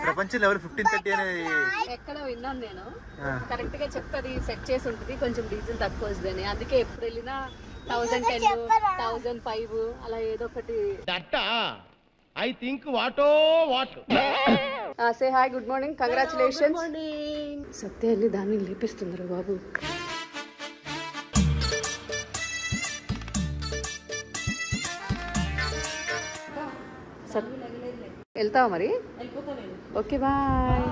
ప్రపంచంలో ఎవరు fifteen thirty అనేది ఎక్కడ విన్నాను నేను ఆ. కరెక్ట్ గా చెప్తుంది సెట్ చేసి ఉంటుంది కొంచెం డీజిల్ తక్కువ వస్తుందని అందుకే ఎప్పుడు వెళ్ళినా థౌసండ్ టెన్ థౌసండ్ ఫైవ్ అలా ఏదో ఒకటి that I think what what say hi good morning congratulation Satya వెళ్ళి దాన్ని లేపిస్తున్నారు బాబు సత్ వెళ్తావా మరి ఓకే బాయ్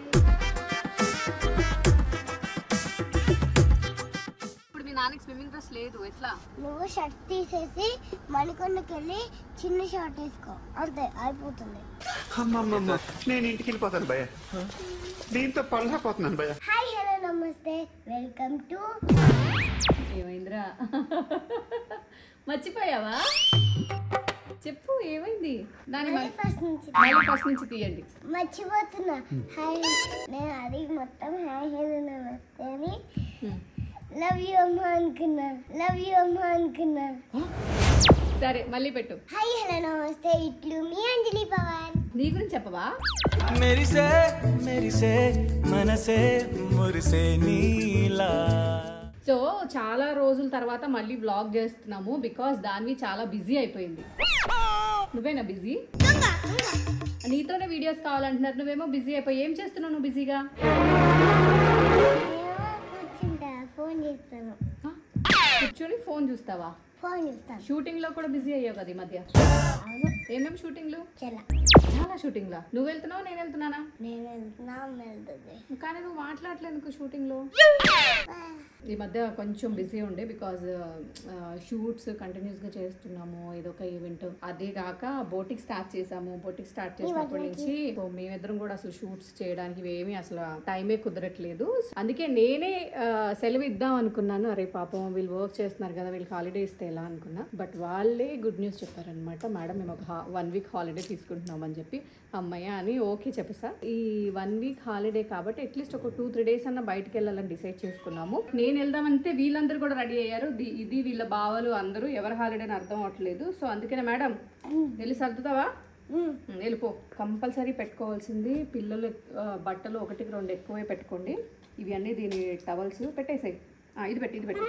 ఇప్పుడు మీ నాన్నకి స్విమ్మింగ్ డ్రెస్ లేదు ఎట్లా నువ్వు షర్ట్ తీసేసి మణికొండకి వెళ్ళి చిన్న షర్ట్ వేసుకో అంతే అయిపోతుంది అమ్మమ్మమ్మ నేను ఇంటికి వెళ్ళిపోతాను భయ దీంతో పళ్ళపోతున్నాను భయ హాయ్ హలో నమస్తే వెల్కమ్ టు ఏమైందిరా మర్చిపోయావా చెప్పు ఏమైంది దాని మ- ఫస్ట్ నుంచి మళ్ళీ ఫస్ట్ నుంచి తీయండి మర్చిపోతున్నా హాయ్ నేను అది మొత్తం హాయ్ హలో నమస్తే అని లవ్ యూ అమ్మ అనుకున్నా లవ్ యూ అమ్మ అనుకున్నా సరే మళ్ళీ పెట్టు హాయ్ హలో నమస్తే ఇట్లు మీ అంజలి పవన్ నీ గురించి చెప్పవా మెరిసే మెరిసే మనసే మురిసే నీలా సో చాలా రోజుల తర్వాత మళ్ళీ వ్లాగ్ చేస్తున్నాము బికాస్ దాన్ని చాలా బిజీ అయిపోయింది నువ్వేనా బిజీ నీతోనే వీడియోస్ కావాలంటున్నారు నువ్వేమో బిజీ అయిపోయి ఏం చేస్తున్నావు నువ్వు బిజీగా కూర్చుంటా ఫోన్ చేస్తాను ఆ? కూర్చొని ఫోన్ చూస్తావా ఫోన్ చూస్తాను షూటింగ్ లో కూడా బిజీ అయ్యావు కదా ఈ మధ్య ఏమేమి షూటింగ్లు చలా చాలా షూటింగ్ లా నువ్వు వెళ్తున్నావు నేను వెళ్తున్నానా నేను వెళ్తున్నా అమ్మ వెళ్తుంది కానీ నువ్వు మాట్లాడలేదు షూటింగ్ లో ఈ మధ్య కొంచెం బిజీ ఉండే బికాజ్ షూట్స్ కంటిన్యూస్ గా చేస్తున్నాము ఇదొక ఈవెంట్ అదే కాక బోటిక్ స్టార్ట్ చేసాము బోటిక్ స్టార్ట్ చేసినప్పటి నుంచి సో మేమిద్దరం కూడా అసలు షూట్స్ చేయడానికి ఏమీ అసలు టైమే కుదరట్లేదు అందుకే నేనే ఆ, సెలవు ఇద్దాం అనుకున్నాను అరే పాపం వీళ్ళు వర్క్ చేస్తున్నారు కదా వీళ్ళకి హాలిడే ఇస్తే ఎలా అనుకున్నా బట్ వాళ్ళే గుడ్ న్యూస్ చెప్పారనమాట మేడం మేము ఒక వన్ వీక్ హాలిడే తీసుకుంటున్నాం అని చెప్పి అమ్మయ్య అని ఓకే చెప్పేసా ఈ వన్ వీక్ హాలిడే కాబట్టి అట్లీస్ట్ ఒక టూ త్రీ డేస్ అన్న బయటకు వెళ్ళాలని డిసైడ్ చేసుకున్నాము నేను వెళ్దామంటే వీళ్ళందరూ కూడా రెడీ అయ్యారు ది- ఇది వీళ్ళ బావలు అందరూ ఎవరి హాలిడే అని అర్థం అవ్వట్లేదు సో అందుకనే మేడం వెళ్ళి సర్దుతావా ఉమ్, వెళ్ళిపో కంపల్సరీ పెట్టుకోవాల్సింది పిల్లలు ఆ, బట్టలు ఒకటికి రెండు ఎక్కువే పెట్టుకోండి ఇవి అన్నీ దీని టవల్స్ పెట్టేసాయి ఇది పెట్టి ఇది పెట్టి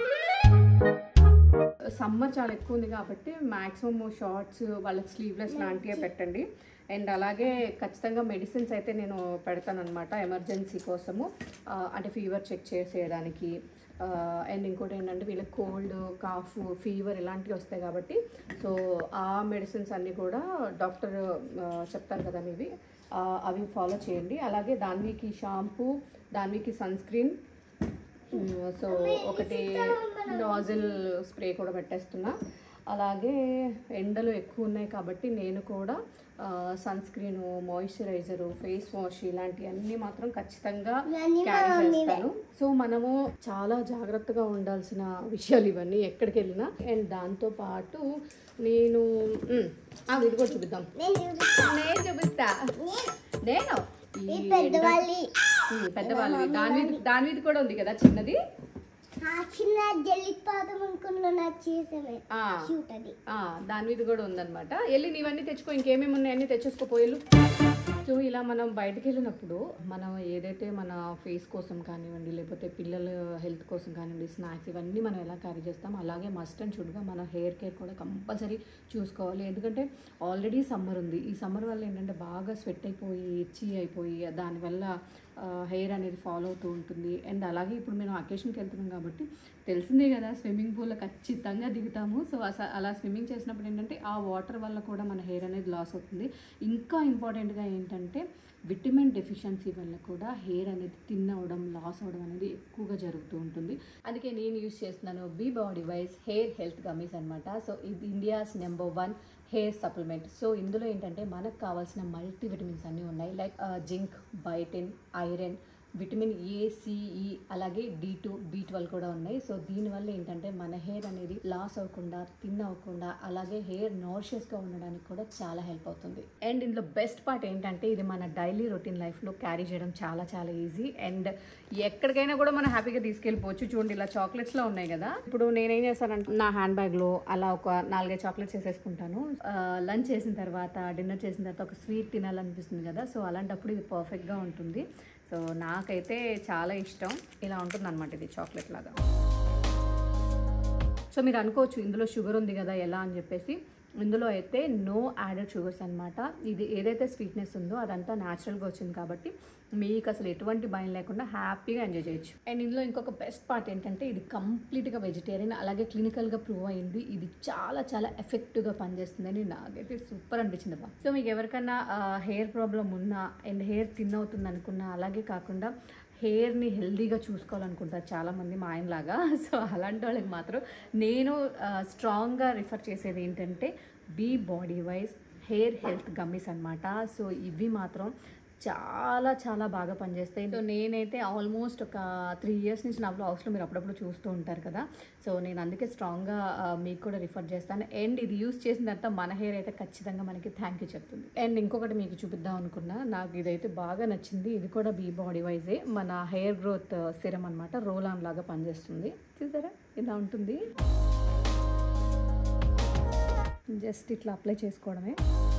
సమ్మర్ చాలా ఎక్కువ ఉంది కాబట్టి మ్యాక్సిమం షార్ట్స్ వాళ్ళకి స్లీవ్లెస్ లాంటివే పెట్టండి అండ్ అలాగే ఖచ్చితంగా మెడిసిన్స్ అయితే నేను పెడతాను అనమాట ఎమర్జెన్సీ కోసము ఆ, అంటే ఫీవర్ చెక్ చేసేయడానికి అండ్ ఇంకోటి ఏంటంటే వీళ్ళకి కోల్డ్ కాఫ్ ఫీవర్ ఇలాంటివి వస్తాయి కాబట్టి సో ఆ మెడిసిన్స్ అన్నీ కూడా డాక్టర్ చెప్తారు కదా ఇవి ఆ, అవి ఫాలో చేయండి అలాగే దాన్వికి షాంపూ దాన్వికి సన్ స్క్రీన్ సో ఒకటి నాజిల్ స్ప్రే కూడా పెట్టేస్తున్నా అలాగే ఎండలు ఎక్కువ ఉన్నాయి కాబట్టి నేను కూడా sunscreen moisturiser face wash ఇలాంటివన్నీ మాత్రం ఖచ్చితంగా క్యారీ చేస్తాను సో మనము చాలా జాగ్రత్తగా ఉండాల్సిన విషయాలు ఇవన్నీ ఎక్కడికి వెళ్ళినా అండ్ దాంతో పాటు నేను మ్, ఆ, ఇది కూడా చూపిద్దాం నేను చూపిస్తా. నేను చూపిస్తా నేను ఈ ఈ పెద్దవాళ్ళి ఉమ్, పెద్దవాళ్ళవి దాని మీద దాని మీద కూడా ఉంది కదా చిన్నది ఆ చిన్న జల్లి పాదం అనుకున్నా నాకు చేసేవే ఆ, క్యూట్ అది ఆ, దాని మీద కూడా ఉందన్నమాట వెళ్ళి నీవన్నీ తెచ్చుకో ఇంకేమేమి ఉన్నాయి అన్నీ తెచ్చేసుకోపోయేలు సో ఇలా మనం బయటకు వెళ్ళినప్పుడు మనం ఏదైతే మన ఫేస్ కోసం కానివ్వండి లేకపోతే పిల్లల హెల్త్ కోసం కానివ్వండి స్నాక్స్ ఇవన్నీ మనం ఎలా క్యారీ చేస్తాం అలాగే మస్ట్ అండ్ షుడ్గా మన హెయిర్ కేర్ కూడా కంపల్సరీ చూసుకోవాలి ఎందుకంటే ఆల్రెడీ సమ్మర్ ఉంది ఈ సమ్మర్ వల్ల ఏంటంటే బాగా స్వెట్ అయిపోయి ఇచ్చి అయిపోయి దానివల్ల హెయిర్ అనేది ఫాలో అవుతూ ఉంటుంది అండ్ అలాగే ఇప్పుడు మేము అకేషన్కి వెళ్తున్నాం కాబట్టి తెలిసిందే కదా స్విమ్మింగ్ పూల్లో ఖచ్చితంగా దిగుతాము సో అస అలా స్విమ్మింగ్ చేసినప్పుడు ఏంటంటే ఆ వాటర్ వల్ల కూడా మన హెయిర్ అనేది లాస్ అవుతుంది ఇంకా ఇంపార్టెంట్గా ఏంటంటే విటమిన్ డెఫిషియన్సీ వల్ల కూడా హెయిర్ అనేది థిన్ అవ్వడం లాస్ అవ్వడం అనేది ఎక్కువగా జరుగుతూ ఉంటుంది అందుకే నేను యూస్ చేస్తున్నాను be bodywise hair health gummies అనమాట సో ఇది India's number one hair supplement so ఇందులో ఏంటంటే మనకు కావాల్సిన మల్టీ విటమిన్స్ అన్నీ ఉన్నాయి like zinc biotin iron vitamin A C E అలాగే డి టూ బి ట్వెల్వ్ కూడా ఉన్నాయి సో దీనివల్ల ఏంటంటే మన హెయిర్ అనేది లాస్ అవ్వకుండా థిన్ అవ్వకుండా అలాగే హెయిర్ గా ఉండడానికి కూడా చాలా హెల్ప్ అవుతుంది అండ్ ఇందులో బెస్ట్ పార్ట్ ఏంటంటే ఇది మన డైలీ రొటీన్ లైఫ్లో క్యారీ చేయడం చాలా చాలా ఈజీ అండ్ ఎక్కడికైనా కూడా మనం హ్యాపీగా తీసుకెళ్ళిపోవచ్చు చూడండి ఇలా చాక్లెట్స్లో ఉన్నాయి కదా ఇప్పుడు నేనేం చేస్తానంటే నా హ్యాండ్ బ్యాగ్లో అలా ఒక నాలుగైదు చాక్లెట్స్ వేసేసుకుంటాను లంచ్ చేసిన తర్వాత డిన్నర్ చేసిన తర్వాత ఒక స్వీట్ తినాలనిపిస్తుంది కదా సో అలాంటప్పుడు ఇది పర్ఫెక్ట్గా ఉంటుంది సో నాకైతే చాలా ఇష్టం ఇలా ఉంటుంది అనమాట ఇది చాక్లెట్ లాగా సో మీరు అనుకోవచ్చు ఇందులో షుగర్ ఉంది కదా ఎలా అని చెప్పేసి ఇందులో అయితే నో యాడెడ్ షుగర్స్ అనమాట ఇది ఏదైతే స్వీట్నెస్ ఉందో అదంతా న్యాచురల్గా వచ్చింది కాబట్టి మీకు అసలు ఎటువంటి భయం లేకుండా హ్యాపీగా ఎంజాయ్ చేయొచ్చు అండ్ ఇందులో ఇంకొక బెస్ట్ పార్ట్ ఏంటంటే ఇది కంప్లీట్గా వెజిటేరియన్ అలాగే క్లినికల్గా ప్రూవ్ అయింది ఇది చాలా చాలా ఎఫెక్టివ్గా పనిచేస్తుందని నాకైతే సూపర్ అనిపించింది అబ్బా సో మీకు ఎవరికైనా హెయిర్ ప్రాబ్లం ఉన్నా అండ్ హెయిర్ థిన్ అవుతుంది అనుకున్నా అలాగే కాకుండా హెయిర్ని హెల్దీగా చూసుకోవాలనుకుంటారు చాలామంది మా ఆయనలాగా సో అలాంటి వాళ్ళకి మాత్రం నేను స్ట్రాంగ్గా రిఫర్ చేసేది ఏంటంటే be bodywise hair health gummies అనమాట సో ఇవి మాత్రం చాలా చాలా బాగా పనిచేస్తాయి సో నేనైతే ఆల్మోస్ట్ ఒక త్రీ ఇయర్స్ నుంచి నా బ్లాగ్స్లో మీరు అప్పుడప్పుడు చూస్తూ ఉంటారు కదా సో నేను అందుకే స్ట్రాంగ్గా ఆ, మీకు కూడా రిఫర్ చేస్తాను అండ్ ఇది యూస్ చేసిన తర్వాత మన హెయిర్ అయితే ఖచ్చితంగా మనకి థ్యాంక్ యూ చెప్తుంది అండ్ ఇంకొకటి మీకు చూపిద్దాం అనుకున్నా నాకు ఇదైతే బాగా నచ్చింది ఇది కూడా బీ బాడీ వైజే మన హెయిర్ గ్రోత్ సిరం అనమాట రోల్ ఆన్ లాగా పనిచేస్తుంది చూసారా ఇలా ఉంటుంది జస్ట్ ఇట్లా అప్లై చేసుకోవడమే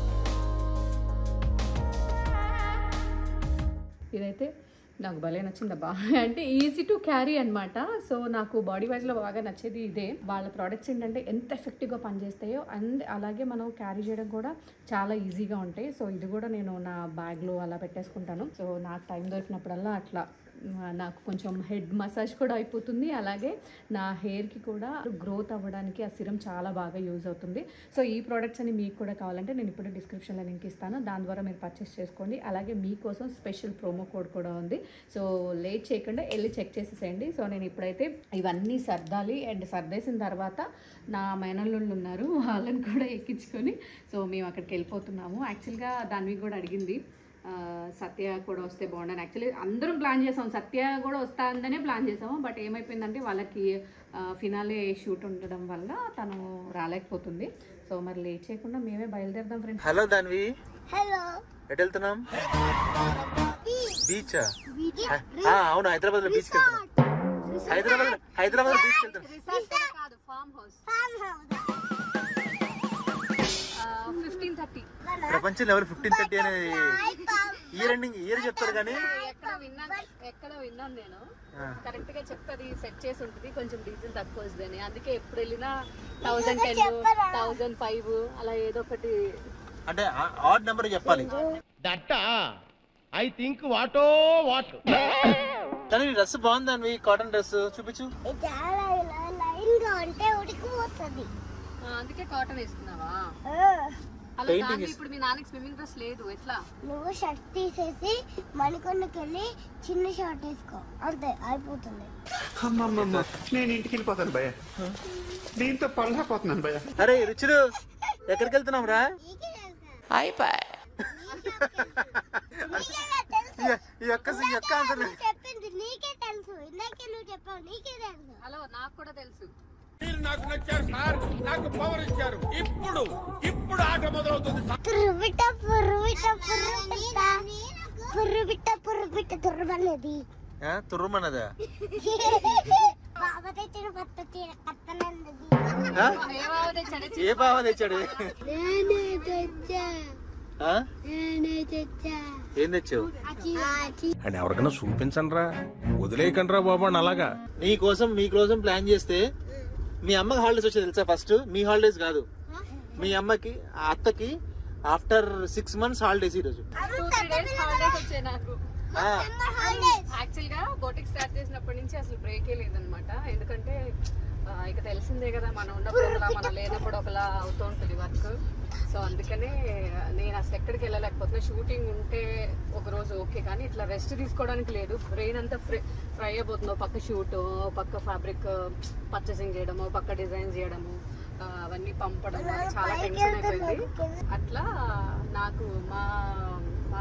ఇదైతే నాకు భలే నచ్చిందబ్బా అంటే ఈజీ టు క్యారీ అనమాట సో నాకు బాడీ వైజ్లో బాగా నచ్చేది ఇదే వాళ్ళ ప్రోడక్ట్స్ ఏంటంటే ఎంత ఎఫెక్టివ్గా పనిచేస్తాయో అండ్ అలాగే మనం క్యారీ చేయడం కూడా చాలా ఈజీగా ఉంటాయి సో ఇది కూడా నేను నా బ్యాగ్లో అలా పెట్టేసుకుంటాను సో నాకు టైం దొరికినప్పుడల్లా అట్లా ఆ, నాకు కొంచెం హెడ్ మసాజ్ కూడా అయిపోతుంది అలాగే నా హెయిర్కి కూడా గ్రోత్ అవ్వడానికి ఆ సిరం చాలా బాగా యూజ్ అవుతుంది సో ఈ ప్రోడక్ట్స్ అని మీకు కూడా కావాలంటే నేను ఇప్పుడు డిస్క్రిప్షన్లో లింక్ ఇస్తాను దాని ద్వారా మీరు పర్చేస్ చేసుకోండి అలాగే మీకోసం స్పెషల్ ప్రోమో కోడ్ కూడా ఉంది సో లేట్ చేయకుండా వెళ్ళి చెక్ చేసేసేయండి సో నేను ఇప్పుడైతే ఇవన్నీ సర్దాలి అండ్ సర్దేసిన తర్వాత నా మేనల్లుళ్ళు ఉన్నారు వాళ్ళని కూడా ఎక్కించుకొని సో మేము అక్కడికి వెళ్ళిపోతున్నాము యాక్చువల్గా దాన్ని కూడా అడిగింది ఆ, సత్య కూడా వస్తే బాగుండని యాక్చువల్లీ అందరం ప్లాన్ చేసాం సత్య కూడా వస్తా అందనే ప్లాన్ చేసాము బట్ ఏమైపోయిందంటే వాళ్ళకి ఫినాలే షూట్ ఉండడం వల్ల తను రాలేకపోతుంది సో మరి లేట్ చేయకుండా మేమే బయలుదేరదాం ఫ్రెండ్స్ హలో దాన్వి హలో ఎటు వెళ్తున్నాం బీచా అవును హైదరాబాద్ లో బీచ్ వెళ్తున్నాం హైదరాబాద్ హైదరాబాద్ బీచ్ వెళ్తున్నాం కాదు farm house farm house fifteen thirty ప్రపంచంలో ఎవరు ఫిఫ్టీన్ థర్టీ అనేది ఇయర్ ఎండింగ్ ఇయర్ చెప్తారు కానీ ఎక్కడ విన్నాను ఎక్కడ విన్నాను నేను కరెక్ట్ గా చెప్తుంది సెట్ చేసి ఉంటుంది కొంచెం డీజిల్ తక్కువ వస్తుందని అందుకే ఎప్పుడు వెళ్ళినా థౌసండ్ టెన్ థౌసండ్ ఫైవ్ అలా ఏదో ఒకటి అంటే ఆడ్ నెంబర్ చెప్పాలి that I think what what కానీ డ్రెస్ బాగుంది దానివి కాటన్ డ్రెస్ చూపించు ఇది చాలా ఇలా లైన్ గా ఉంటే ఉడికిపోతుంది ఆ, అందుకే కాటన్ వేసుకున్నావా అలా Painting దాన్ని is- ఇప్పుడు మీ నాన్నకి స్విమ్మింగ్ డ్రెస్ లేదు ఎట్లా నువ్వు షర్ట్ తీసేసి మణికొండకి వెళ్ళి చిన్న షర్ట్ వేసుకో అంతే అయిపోతుంది అమ్మమ్మమ్మ నేను ఇంటికి వెళ్ళిపోతాను భయ దీంతో పళ్ళకపోతున్నాను భయ అరే రుచులు ఎక్కడికి వెళ్తున్నాం రా నీకే తెలుసా? అయిపోయి నీకేగా తెలుసు. ఈ యొక్క ఈ యొక్క ఆన్సర్ నువ్వు చెప్పింది నీకే తెలుసు ఇందాకే నువ్వు చెప్పావు నీకే తెలుసు హలో నాకు కూడా తెలుసు మీరు నాకు నచ్చారు సార్ నాకు పవర్ ఇచ్చారు ఇప్పుడు ఇప్పుడు ఆట మొదలవుతుంది సార్ పుర్రుబిట్ట పుర్రుబిట్ట పుర్రుబిట్ట పుర్రుబిట్ట పుర్రుబిట్ట తుర్రమన్నది తుర్రమన్నదా బాబా తెచ్చిన కొత్త చీర కత్తనన్నది ఆ? ఏమావ తెచ్చాడే ఏ బావ తెచ్చాడు నేనే తెచ్చా ఆ? నేనే తెచ్చా ఏం తెచ్చావు అని ఎవరికైనా చూపించండి రా వదిలేయకండి రా బాబు అని అలాగా నీ కోసం మీ కోసం ప్లాన్ చేస్తే మీ అమ్మకి హాలిడేస్ వచ్చేది తెలుసా ఫస్ట్ మీ హాలిడేస్ కాదు మీ అమ్మకి ఆ అత్తకి ఆఫ్టర్ సిక్స్ మంత్స్ హాలిడేస్ ఈరోజు టూ త్రీ డేస్ హాలిడేస్ వచ్చాయి నాకు ఆ, యాక్చువల్ గా బోటిక్ స్టార్ట్ చేసినప్పటి నుంచి అసలు బ్రేకే లేదనమాట ఎందుకంటే ఆ, ఇక తెలిసిందే కదా మనం ఉన్నప్పుడు ఒకలా మనం లేనప్పుడు ఒకలా అవుతూ ఉంటుంది వర్క్ సో అందుకనే నేను అసలు ఎక్కడికి వెళ్ళలేకపోతున్నా షూటింగ్ ఉంటే ఒక రోజు ఓకే కానీ ఇట్లా రెస్ట్ తీసుకోవడానికి లేదు బ్రెయిన్ అంతా ఫ్రై ఫ్రై అయిపోతుంది ఓ పక్క షూట్ ఓ పక్క ఫ్యాబ్రిక్ పర్చేసింగ్ చేయడము ఓ పక్క డిజైన్ చేయడము ఆ, అవన్నీ పంపడం అది చాలా టెన్షన్ అయిపోయింది అట్లా నాకు మా మా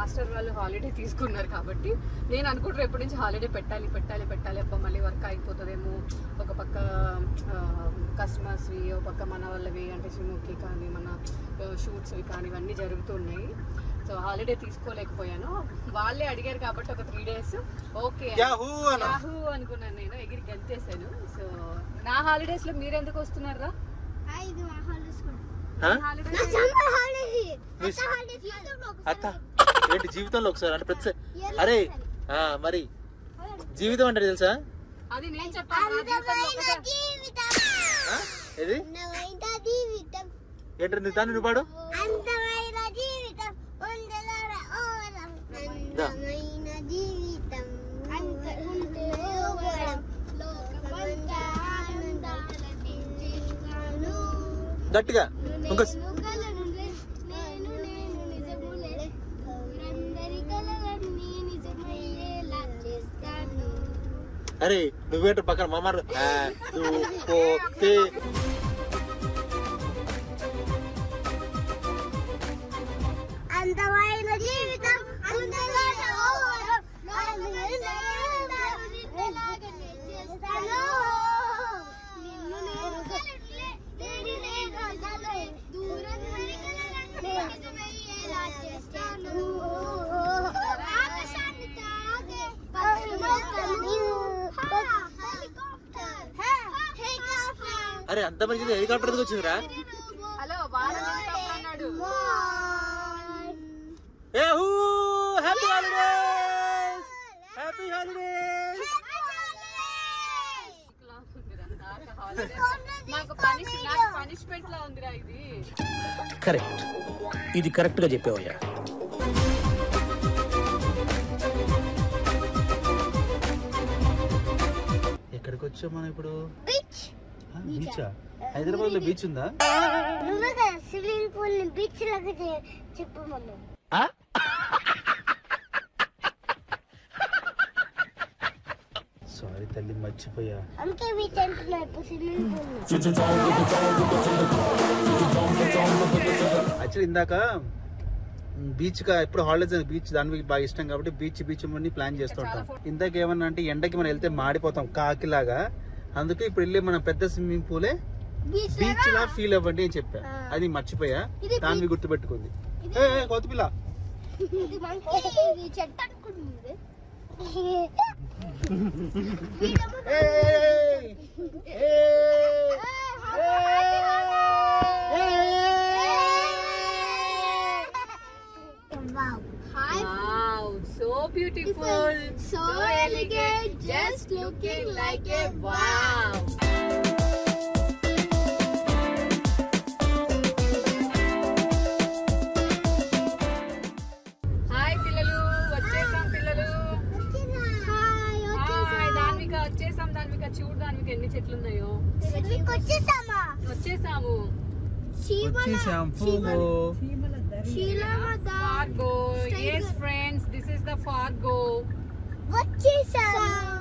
మాస్టర్ వాళ్ళు హాలిడే తీసుకున్నారు కాబట్టి నేను అనుకుంటారు ఎప్పటి నుంచి హాలిడే పెట్టాలి పెట్టాలి పెట్టాలి అబ్బా మళ్ళీ వర్క్ అయిపోతుందేమో ఒక పక్క కస్టమర్స్వి ఒక పక్క మన వాళ్ళవి అంటే చిముకి కానీ మన షూట్స్వి కానీ ఇవన్నీ జరుగుతున్నాయి సో హాలిడే తీసుకోలేకపోయాను వాళ్ళే అడిగారు కాబట్టి ఒక త్రీ డేస్ ఓకే యాహూ అను. యాహూ అనుకున్నాను నేను ఎగిరి గంతేసాను సో నా హాలిడేస్ లో మీరు ఎందుకు వస్తున్నారా ఇది మా హాలిడేస్ కూడా ఆ? హాలిడేస్ నా సమ్మర్ హాలిడేస్ మిస్ హాలిడేస్ జీవితంలో అత్త ఏంటి జీవితంలో ఒకసారి అంటే ప్రతి అరే ఆ, మరి జీవితం అంటే తెలుసా అది నేను చెప్పాను నా జీవితంలో అందమైన ఒకటే- జీవితం ఆ? ఏది అందమైన జీవితం ఏంటి నీ దాన్ని నువ్వు పాడు అందమైన జీవితం ఉండలార ఓరం అందమైన జీవితం అంత ఉంటే ఓరం లోకమంతా ఆనందాల జీవితాను గట్టిగా ఇంకో నేను కలనులే, నేను నేను నిజములే ఊరందరి కలలన్నీ నిజమయ్యేలా చేస్తాను అరే నువ్వేంటి పక్కన మామ నువ్వు పోతే అందమైన జీవితం అందమైన ఓరం నిన్నలాగానే చేస్తాను నిన్ను నేను కలనులే, నేను నేను కలలే, దూరం వెనకలన్నీ నిజమయ్యేలా చేస్తాను ఆకాశాన్ని తాకే పక్షులతను. Helicopter, helicopter. అరే అంత మంచిది హెలికాప్టర్ ఎందుకు వచ్చిందిరా హలో వాడ అన్నాడు yahoo happy holidays happy holidays నాకు holiday. నాకు పనిష్ నాకు పనిష్మెంట్ లా ఉందిరా ఇది కరెక్ట్ ఇది కరెక్ట్గా చెప్పావయ్యా ఎక్కడికి వచ్చాం మనం ఇప్పుడు బీచ్ బీచా హైదరాబాద్ లో బీచ్ ఉందా నువ్వే కదా స్విమ్మింగ్ పూల్ ని బీచ్ లాగా చే- చెప్పమన్నావు సారీ తల్లి మర్చిపోయా అందుకే బీచ్ అంటున్నా ఇప్పుడు స్విమ్మింగ్ పూల్ యాక్చువల్లీ ఇందాక బీచ్ కా ఎప్పుడు హాలిడేస్ బీచ్ దానికి బాగా ఇష్టం కాబట్టి బీచ్ బీచ్ అన్ని ప్లాన్ చేస్తూ ఉంటాం ఇందాక ఏమన్నా అంటే ఎండకి మనం వెళ్తే మాడిపోతాం కాకిలాగా అందుకే ఇప్పుడు వెళ్ళి మన పెద్ద స్విమ్మింగ్ పూలే బీచ్ బీచ్ లా ఫీల్ అవ్వండి అని చెప్పా అది మర్చిపోయా దాన్ని గుర్తు పెట్టుకుంది ఏ ఏ, కోతి పిల్ల ఇది మనకి ఇది చెట్టు అనుకుంటుంది ఏయ్! ఏయ్! Wow, so beautiful, so elegant, just looking like a wow. Hi పిల్లలు వచ్చేసాం పిల్లలు హాయ్ దాన్విక వచ్చేసాం దాన్విక చూడు దాన్విక ఎన్ని చెట్లు ఉన్నాయో వచ్చేసామా వచ్చేసాము వచ్చేసాం పోగో Fargo yes friends this is the Fargo వచ్చేసాం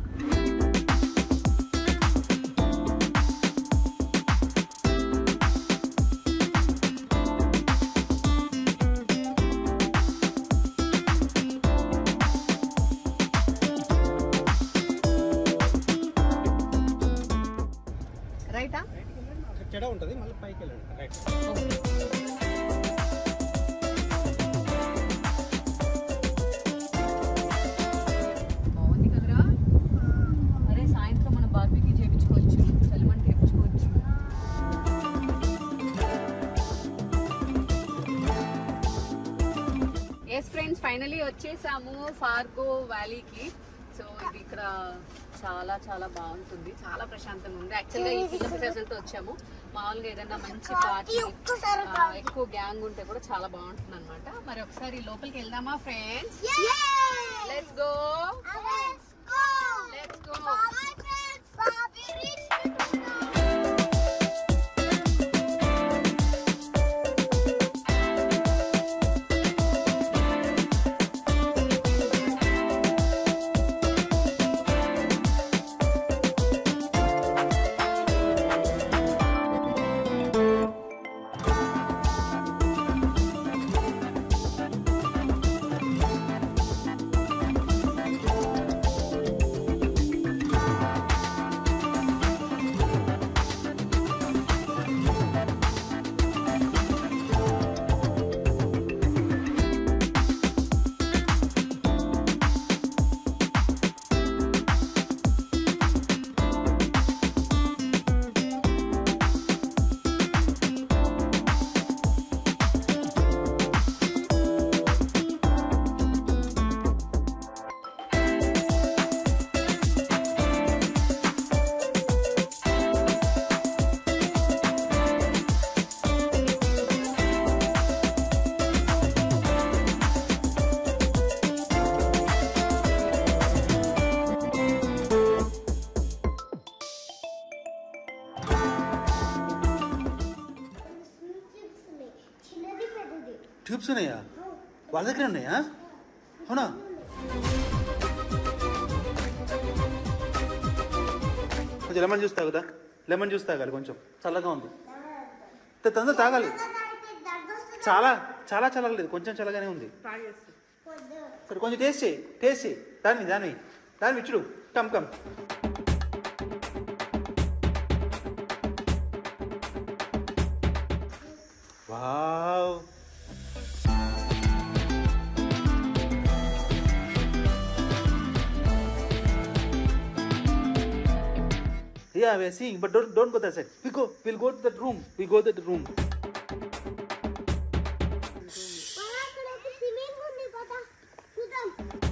రైటా చెడ ఉంటది మళ్ళీ పైకి వెళ్ళండి రైట్ బాగుంది కదరా అరే సాయంత్రం మనం బార్బీకి చేయించుకోవచ్చు చలిమంట చేయించుకోవచ్చు ఎస్ ఫ్రెండ్స్ ఫైనలీ వచ్చేసాము ఫార్గో వ్యాలీకి సో ఇది ఇక్కడ చాలా చాలా బాగుంటుంది చాలా ప్రశాంతంగా ఉంది యాక్చువల్గా ఈ పిల్ల పిల్లలతో వచ్చాము మామూలుగా ఏదైనా మంచి పార్టీ ఎక్కువ గ్యాంగ్ ఉంటే కూడా చాలా బాగుంటుంది అనమాట మరి ఒకసారి లోపలికి వెళ్దామా friends let's go let's go cubes ఉన్నాయా వాళ్ళ దగ్గర ఉన్నాయా అవునా కొంచెం లెమన్ జ్యూస్ తాగుదా లెమన్ జ్యూస్ తాగాలి కొంచెం చల్లగా ఉంది త- తొందర తాగాలి చాలా చాలా చల్లగలేదు కొంచెం చల్లగానే ఉంది సరే కొంచెం టేస్ట్ చేయి టేస్ట్ చేయి దాన్ని దాన్ని దాన్ని ఇచ్చుడు come come wow Yeah, we are seeing, but don't don't go that side. We go. We'll go to that room. We go to the room. Swimming ఉంది పద చూద్దాం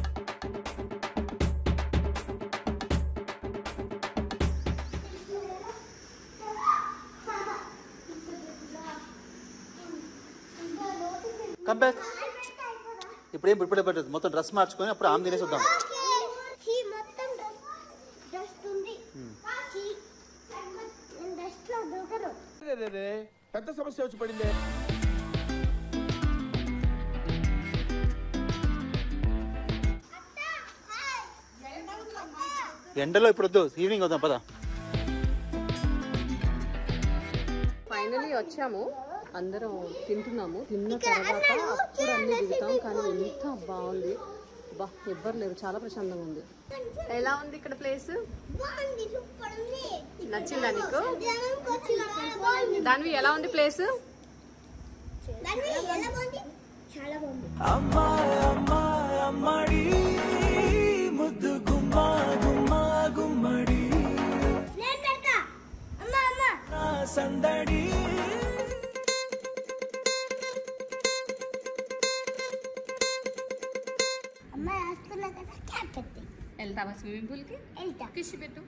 Come back. ఇప్పుడేం ఇప్పుడే పట్టదు మొత్తం డ్రెస్ మార్చుకొని అప్పుడు ఆమె తినేసి వద్దాం చీ మొత్తం డస్ట్ డస్ట్ ఉంది చీ నేను డస్ట్ లో దూకను పెద్ద సమస్య వచ్చి పడిందే ఎండలో ఇప్పుడు వద్దు ఈవినింగ్ వద్దాం పద ఫైనలీ వచ్చాము అందరం తింటున్నాము తిన్న తర్వాత అప్పుడు అన్ని దిగుతాం కానీ ఎంత బాగుంది బా ఎవ్వరు లేరు చాలా ప్రశాంతంగా ఉంది ఎలా ఉంది ఇక్కడ ప్లేస్ బాగుంది సూపర్ ఉంది నచ్చిందా నీకు జనంకి వచ్చి చాలా బాగుంది దానివి ఎలా ఉంది ప్లేస్ దాన్ని ఎలా బాగుంది చాలా బాగుంది అమ్మా అమ్మా అమ్మడి ముద్దు గుమ్మా గుమ్మా గుమ్మడి నేను పెడతా అమ్మ అమ్మ నా సందడి అమ్మ రాసుకున్నా కదా క్యాప్ పెట్టి వెళ్తావా స్విమ్మింగ్ పూల్కి వెళ్తా కిషి పెట్టు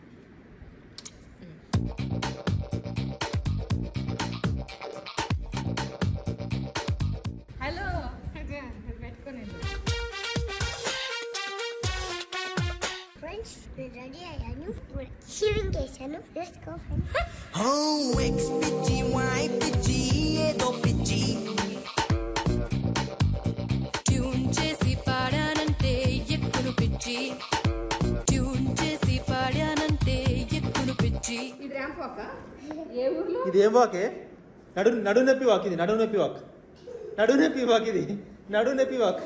హలో పెట్టుకోండి ఫ్రెండ్స్ నేను రెడీ అయ్యాను షీవింగ్ చేశాను let's go friends Oh, ex పిచ్చి వై పిచ్చి ఏదో పిచ్చి ట్యూన్ చేసి పాడానంటే ఎక్కును పిచ్చి ట్యూన్ చేసి పాడానంటే ఎక్కును పిచ్చి ఇది ర్యాంప్ వాక ఏ ఊర్లో ఇది ఏం వాకే నడు నడు నొప్పి వాక్ ఇది నడు నొప్పి వాక్ నడు నొప్పి వాక్ ఇది నడు నొప్పి వాక్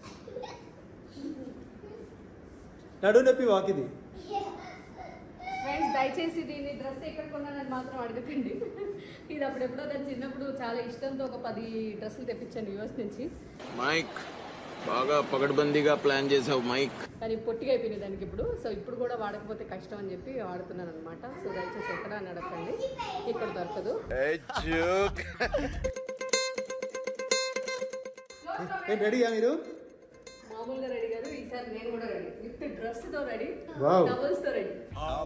నడు నొప్పి వాక్ ఇది ఫ్రెండ్స్ దయచేసి దీని డ్రెస్ ఎక్కడ కొన్నానని మాత్రం అడగకండి ఇది అప్పుడెప్పుడో దాని చిన్నప్పుడు చాలా ఇష్టంతో ఒక పది డ్రెస్సులు తెప్పించాను యూఎస్ నుంచి మైక్ బాగా పగడ్బందీగా ప్లాన్ చేసావు మైక్ కానీ పొట్టిగా అయిపోయింది దానికి ఇప్పుడు సో ఇప్పుడు కూడా వాడకపోతే కష్టం అని చెప్పి వాడుతున్నాను అనమాట సో దయచేసి ఎక్కడ అని అడగండి ఇక్కడ దొరకదు ఏం రెడీయా మీరు మామూలుగా రెడీ కాదు ఈసారి నేను కూడా రెడీ విత్ డ్రెస్ తో రెడీ Wow. డబుల్స్ తో రెడీ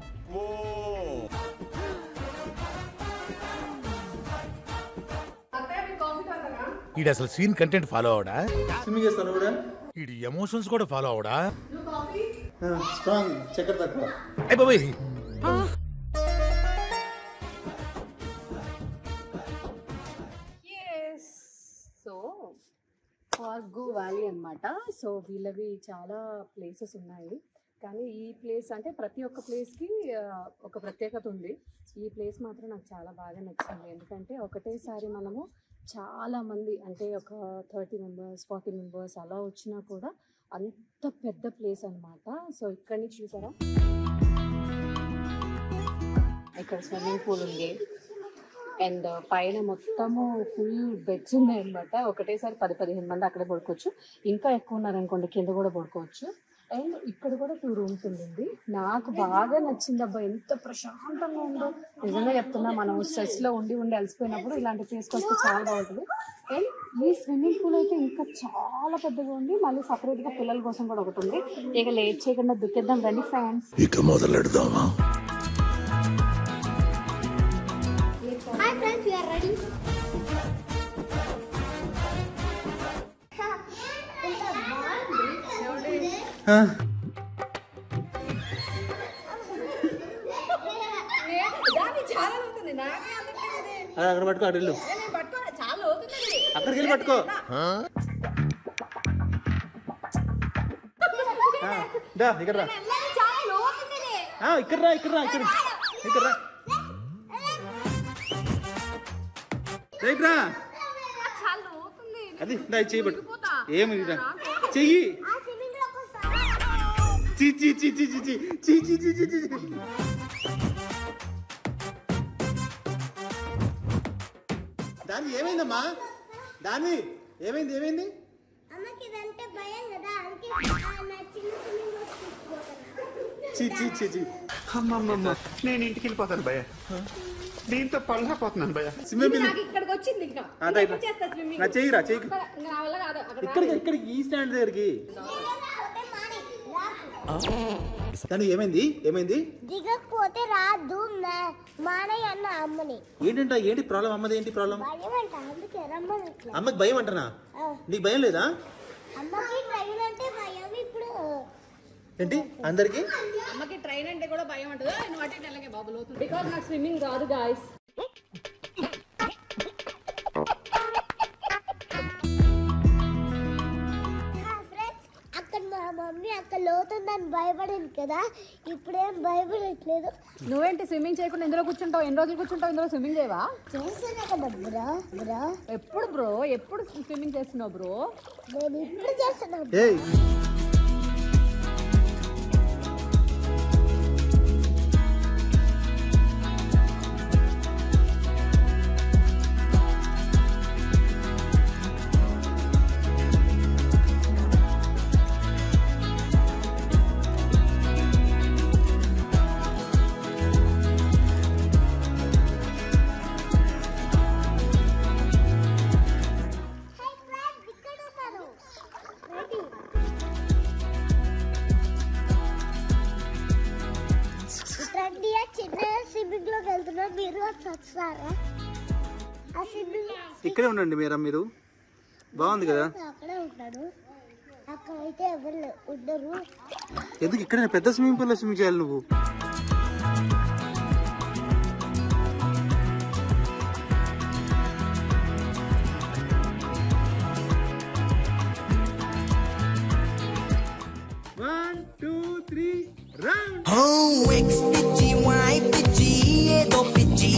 అత్తయ్య మీ కాఫీ తాగుతారా ఈడు అసలు సీన్ కంటెంట్ ఫాలో అవడా స్విమ్మింగ్ చేస్తాను కూడా ఈడు ఎమోషన్స్ కూడా ఫాలో అవడా నువ్వు కాఫీ స్ట్రాంగ్ చక్కెర తక్కువ అయ్య బాబాయ్ సో ఫార్గో వ్యాలీ అన్నమాట సో వీళ్ళవి చాలా ప్లేసెస్ ఉన్నాయి కానీ ఈ ప్లేస్ అంటే ప్రతి ఒక్క ప్లేస్కి ఒక ప్రత్యేకత ఉంది ఈ ప్లేస్ మాత్రం నాకు చాలా బాగా నచ్చింది ఎందుకంటే ఒకటేసారి మనము చాలా మంది అంటే ఒక థర్టీ మెంబర్స్ ఫార్టీ మెంబర్స్ అలా వచ్చినా కూడా అంత పెద్ద ప్లేస్ అన్నమాట సో ఇక్కడి నుంచి చూసారా ఇక్కడ స్విమ్మింగ్ పూల్ ఉంది అండ్ పైన మొత్తము ఫుల్ బెడ్స్ ఉన్నాయి అనమాట ఒకటేసారి పది పదిహేను మంది అక్కడే పడుకోవచ్చు ఇంకా ఎక్కువ ఉన్నారనుకోండి కింద కూడా పడుకోవచ్చు అండ్ ఇక్కడ కూడా టూ రూమ్స్ ఉండింది నాకు బాగా నచ్చింది అబ్బా ఎంత ప్రశాంతంగా ఉందో నిజంగా చెప్తున్నా మనం స్ట్రెస్ లో ఉండి ఉండి అలసిపోయినప్పుడు ఇలాంటి ప్లేస్కి వస్తే చాలా బాగుంటుంది అండ్ ఈ స్విమ్మింగ్ పూల్ అయితే ఇంకా చాలా పెద్దగా ఉంది మళ్ళీ సపరేట్ గా పిల్లల కోసం కూడా ఒకటి ఉంది ఇక లేట్ చేయకుండా దుక్కేద్దాం రండి ఫ్యాన్స్ ఇక మొదలెడదామా hi friends you are ready ఎంత బాగుంది దాన్ని చాలా అవుతుంది నాకే అందుతుంది అక్కడ పట్టుకో అటు వెళ్ళు పట్టుకో చాలా అవుతుంది అక్కడికి వెళ్ళి పట్టుకో దా ఇక్కడ రా చాలా లోతుందిలే ఆ, ఇక్కడ రా ఇక్కడ రా ఇక్కడ ఇక్కడ రా రైట్ రా చాలా లోతుంది అది దా చెయ్యి పట్టు ఏమి ఇది రా. చెయ్యి ఆ స్విమ్మింగ్ లోకి వస్తా చి చి చి చి చి చి చి చి చి చి చి దాని ఏమైందమ్మా దాని ఏమైంది ఏమైంది అమ్మకి ఇదంటే భయం కదా అందుకే ఆ నా చిన్న స్విమ్మింగ్ లోకి తీసుకుపోతాను చి చి చి చి అమ్మమ్మమ్మ నేను ఇంటికి వెళ్ళిపోతాను భయ దీంతో పళ్ళపోతున్నాను భయ స్విమ్మింగ్ పూల్ నాకు ఇక్కడికి వచ్చింది ఇంకా ఆ, దా, ఇంకా చేస్తా స్విమ్మింగ్ నా చెయ్యిరా చెయ్యి ఇంకా నా వల్ల కాదు అక్కడ ఇక్కడికి ఇక్కడికి ఈ స్టాండ్ దగ్గరికి దిగకపోతే మాని రాకు దాని ఏమైంది ఏమైంది దిగకపోతే రాదు నా- మానయ్య అన్న అమ్మని ఏంటంట ఏంటి ప్రాబ్లం అమ్మది ఏంటి ప్రాబ్లం భయం అంట అందుకే రమ్మనట్లే అమ్మకి భయం అంటనా ఆ, నీకు భయం లేదా అమ్మకి ట్రైన్ అంటే భయం ఇప్పుడు ఏంటి అందరికి అమ్మకి ట్రైన్ అంటే కూడా భయం ఉంటుంది నువ్వు అటే వెళ్ళగే బాబు లోతు బికాజ్ నాకు స్విమ్మింగ్ రాదు గాయస్ ఫ్రెండ్స్ అక్కడ మా మమ్మీ అక్కడ లోతుందని భయపడింది కదా ఇప్పుడేం భయపడట్లేదు నువ్వేంటి స్విమ్మింగ్ చేయకుండా ఇందులో కూర్చుంటావు ఎన్ని రోజులు కూర్చుంటావు ఇందులో స్విమ్మింగ్ చేయవా చేస్తున్నా కదా బ్రో బ్రో ఎప్పుడు బ్రో ఎప్పుడు స్విమ్మింగ్ చేస్తున్నావు బ్రో నేను ఇప్పుడు చేస్తున్నా ఏయ్ హై ఫ్రెండ్స్ ఇక్కడ ఉన్నాను రెడీ రండి ఆ చిన్న స్విమ్మింగ్ లోకి వెళ్తున్నాం మీరు వస్తారా ఆ స్విమ్మింగ్ ఇక్కడే ఉండండి మీరా మీరు బాగుంది కదా అక్కడే ఉంటాను అక్కడైతే ఎవరు లే- ఉండరు ఎందుకు ఇక్కడ పెద్ద స్విమ్మింగ్ పూల్ లో స్విమ్మింగ్ చేయాలి నువ్వు one two three round Oh, X పిచ్చి Y పిచ్చి ఏదో పిచ్చి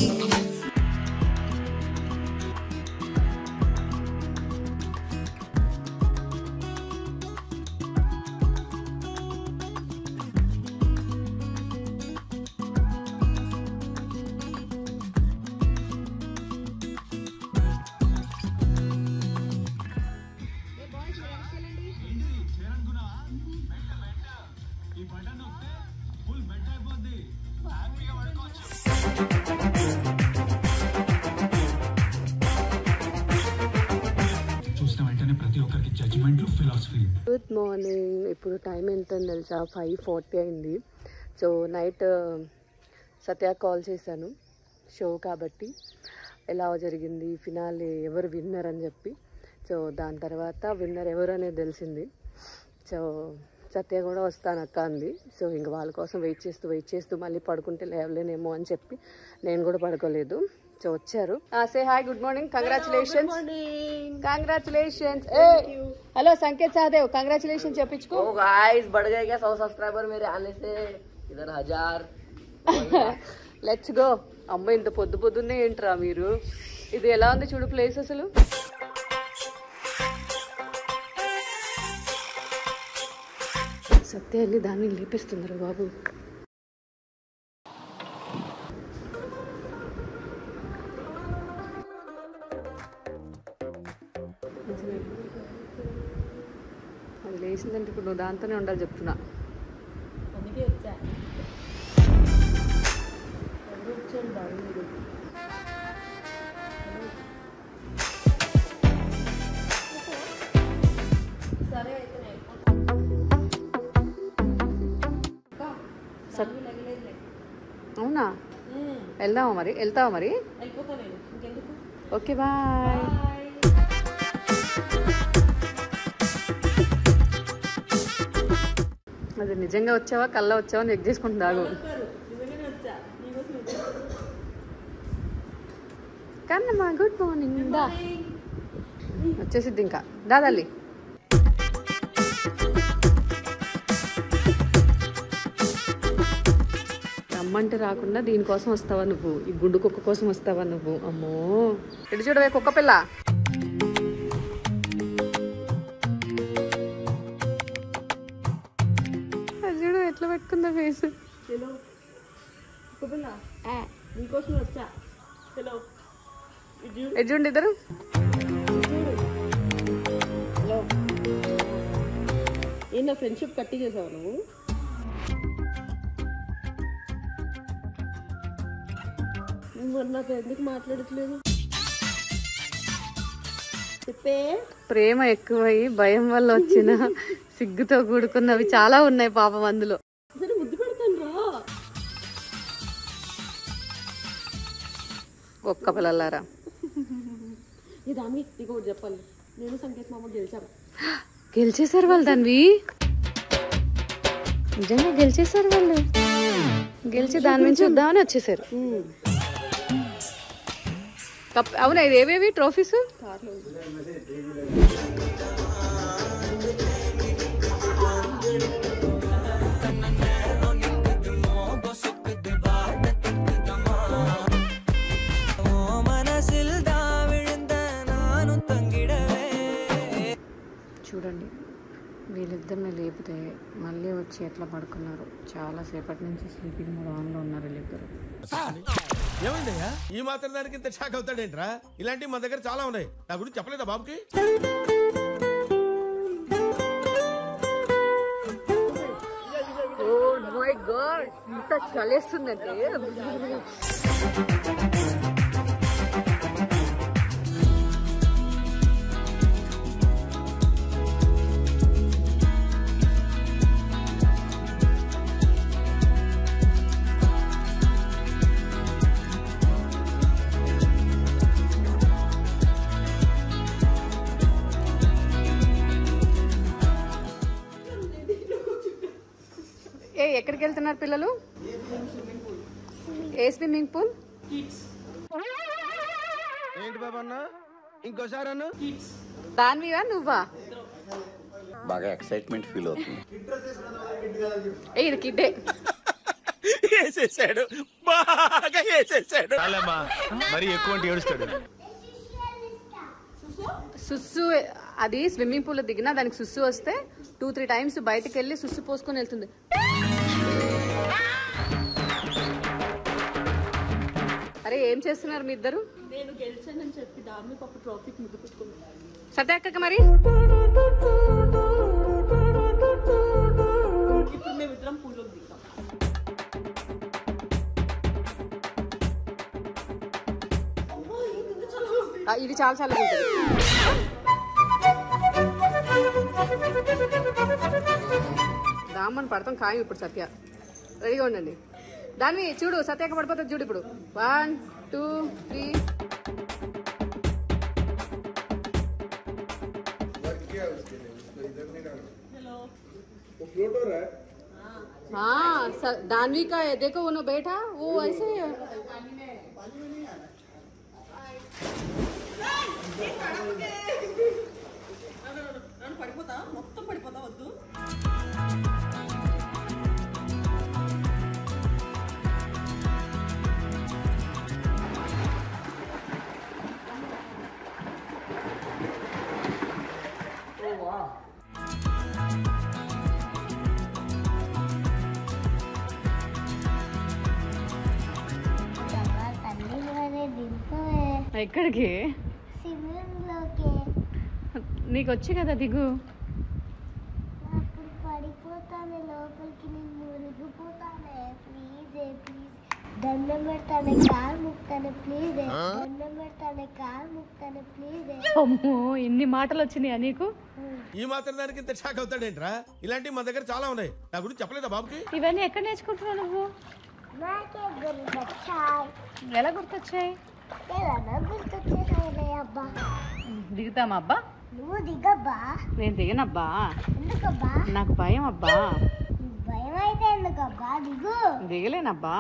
చూసిన వెంటనే ప్రతి ఒక్కరికి జడ్జిమెంట్లు ఫిలాసఫీ గుడ్ మార్నింగ్ ఇప్పుడు టైం ఎంత తెలుసా ఫైవ్ ఫార్టీ అయింది సో నైట్ సత్య కాల్ చేశాను షో కాబట్టి ఎలా జరిగింది ఫినాలే ఎవరు విన్నర్ అని చెప్పి సో దాని తర్వాత విన్నర్ ఎవరు అనేది తెలిసింది సో సత్య కూడా వస్తానక్క అంది సో ఇంక వాళ్ళ కోసం వెయిట్ చేస్తూ వెయిట్ చేస్తూ మళ్ళీ పడుకుంటే లేవలేనేమో అని చెప్పి నేను కూడా పడుకోలేదు సో వచ్చారు say hi good morning congratulations congratulations hello Sanket Sahadev congratulation చెప్పించుకో गाइस बढ़ गए क्या सौ सब्सक्राइबर मेरे आने से इधर हजार లెట్స్ గో అమ్మ ఇంత పొద్దు పొద్దున్నే ఏంట్రా మీరు ఇది ఎలా ఉంది చూడు ప్లేస్ అసలు సత్య వెళ్ళి దాన్ని లేపిస్తున్నారు బాబు అది లేచిందంటే ఇప్పుడు నువ్వు దాంతోనే ఉండాలి చెప్తున్నా అందుకే వచ్చా ఎవరు వచ్చారు బాబు మీరు సరే అయితే సత్ అవునా వెళ్దామా మరి వెళ్తావా మరి అయిపోతా నేను ఇంకెందుకు ఓకే బాయ్ అది నిజంగా వచ్చావా కల్లా వచ్చావా చెక్ చేసుకుంటున్నాగు నిజంగానే వచ్చా నీకోసం వచ్చా కన్నమ్మా గుడ్ మార్నింగ్ దా వచ్చేసిద్ది ఇంకా దాదాలి రమ్మంటే రాకుండా దీనికోసం వస్తావా నువ్వు ఈ గుండు కుక్క కోసం వస్తావా నువ్వు అమ్మో ఇటు చూడవే కుక్క పిల్ల అది చూడు ఎట్లా పెట్టుకుందా ఫేస్ నీకోసం వచ్చా హలో ఎటు చూడండి ఇద్దరు హలో ఏం నా ఫ్రెండ్షిప్ కట్టి చేసావు నువ్వు నువ్వు మరి నాతో ఎందుకు మాట్లాడట్లేదు చెప్పే ప్రేమ ఎక్కువై భయం వల్ల వచ్చిన సిగ్గుతో కూడుకున్నవి చాలా ఉన్నాయి పాపం అందులో సరే ముద్దు పెడతాను రా ఒక్క పిల్లలారా ఈ దాన్ని నీకు ఒకటి చెప్పాలి నేను సంకేత్ మామ గెలిచాను గెలిచేశారు వాళ్ళు దానివి నిజంగా గెలిచేశారు వాళ్ళు గెలిచి దాని నుంచి వద్దామని వచ్చేసారు కప్ అవునా ఇది ఏవేవి ట్రోఫీస్ చూడండి వీళ్ళిద్దరిని లేపితే మళ్ళీ వచ్చి ఎట్లా పడుకున్నారు చాలా సేపటి నుంచి స్లీపింగ్ మోడ్ ఆన్లో ఉన్నారు వీళ్ళిద్దరు ఏమైందయ్యా ఈ మాత్రం దానికి ఇంత షాక్ అవుతాడేంట్రా ఇలాంటివి మన దగ్గర చాలా ఉన్నాయి నా గురించి చెప్పలేదా బాబుకి ఓ మై గాడ్ ఇంత చలేస్తుందంటే ఏ ఎక్కడికి వెళ్తున్నారు పిల్లలు ఏ స్విమ్మింగ్ పూల్ ఏంటి బాబు అన్న ఇంకోసారి అన్న దానివివా నువ్వా బాగా ఎక్సైట్మెంట్ ఫీల్ అవుతుంది ఏ ఇది కిడ్డే వేసేసాడు బాగా వేసేసాడు మరి ఎక్కువ అంటే ఏడుస్తాడు సుస్సు అది స్విమ్మింగ్ పూల్ దిగినా దానికి సుస్సు వస్తే టూ త్రీ టైమ్స్ బయటకు వెళ్ళి సుస్సు పోసుకొని వెళ్తుంది అరే ఏం చేస్తున్నారు మీ ఇద్దరు నేను గెలిచానని చెప్పి దాన్ని పాప ట్రాఫిక్ ముద్దు పెట్టుకున్నాను సత్యాక్క మరి ఇప్పుడు మేమిద్దరం పూలోకి దిగుతాం ఆ, ఇది చాలా చాలా ఉంటుంది దామని పడతాం ఖాయం ఇప్పుడు సత్య రెడీగా ఉండండి దాన్ని చూడు సత్యాక పడిపోతుంది చూడు ఇప్పుడు వన్ టూ త్రీ हाँ स- दानवी का है देखो वो बैठा वो ऐसे నన్ను పడిపోతా మొత్తం పడిపోతా వద్దు తల్లి వరే దింపవే ఎక్కడికి శిబిరంలోకి నీకు వచ్చి కదా దిగు అప్పుడు పడిపోతాను లోపలికి నేను మునిగిపోతానే ప్లీజ్ ప్లీజ్ దండం పెడతానే కాలు ముక్తాను ప్లీజ్ దండం పెడతానే కాలు ముక్తాను ప్లీజ్ అమ్మో ఇన్ని మాటలు వచ్చినాయా నీకు ఈ మాత్రం దానికి ఇంత షాక్ అవుతాడేంట్రా ఇలాంటివి మన దగ్గర చాలా ఉన్నాయి నా గురించి చెప్పలేదా బాబుకి ఇవన్నీ ఎక్కడ నేర్చుకుంటున్నావు నువ్వు నాకే గుర్తొచ్చాయి ఎలా గుర్తొచ్చాయి ఏదన్నా గుర్తొచ్చేసాయి అబ్బా దిగుతామా అబ్బా నువ్వు దిగబ్బా నేను దిగనబ్బా ఎందుకబ్బా నాకు భయం అబ్బా భయం అయితే ఎందుకబ్బా దిగు దిగలేనబ్బా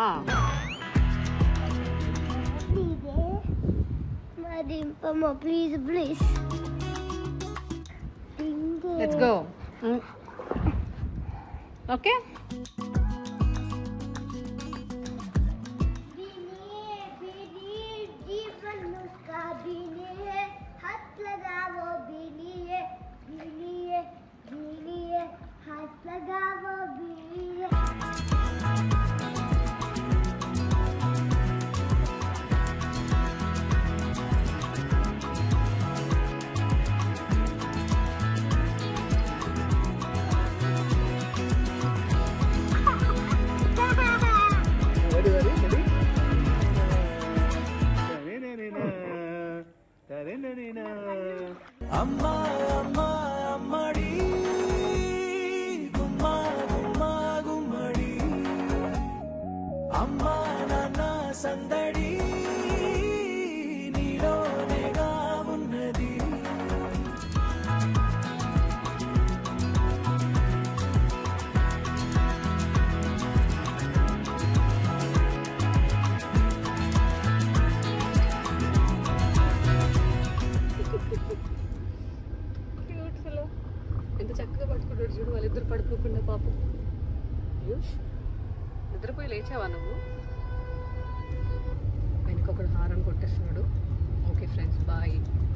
ప్లీజే మా దింపమ్మ please please let's go okay సందడి నీలోనేగా ఉన్నది బ్యూటిఫుల్ ఎంత చక్కగా పడుకుంటాడు చూడు వాళ్ళిద్దరు పడుకోకుండా పాపం ఆయుష్ నిద్రపోయి లేచావా నువ్వు వెనక ఒకడు హారం కొట్టేస్తున్నాడు ఓకే ఫ్రెండ్స్ బాయ్